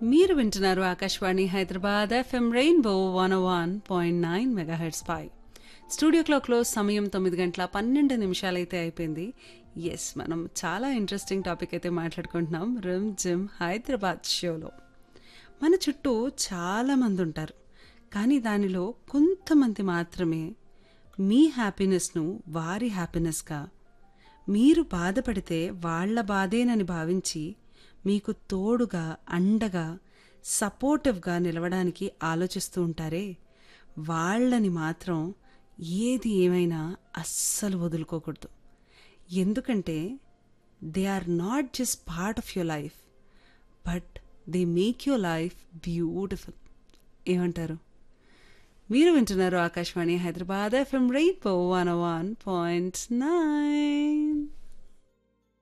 మీరు వింటున్నారు Akashvani Hyderabad FM rainbow one one point nine megahertz పై స్టూడియో క్లాక్లో సమయం తొమ్మిది గంటల పన్నెండు నిమిషాలైతే అయిపోయింది ఎస్ మనం చాలా ఇంట్రెస్టింగ్ టాపిక్ అయితే మాట్లాడుకుంటున్నాం రిమ్ జిమ్ హైదరాబాద్ షోలో మన చుట్టూ చాలా మంది ఉంటారు కానీ దానిలో కొంతమంది మాత్రమే మీ హ్యాపీనెస్ను వారి హ్యాపీనెస్గా మీరు బాధపడితే వాళ్ళ బాధేనని భావించి మీకు తోడుగా అండగా సపోర్టివ్గా నిలవడానికి ఆలోచిస్తూ ఉంటారే వాళ్ళని మాత్రం ఏది ఏమైనా అస్సలు వదులుకోకూడదు ఎందుకంటే they are not just part of your life but they make your life beautiful ఏమంటారు మీరు వింటున్నారు ఆకాశవాణి హైదరాబాద్ ఎఫ్ఎం రైట్ వన్ వన్ పాయింట్ నైన్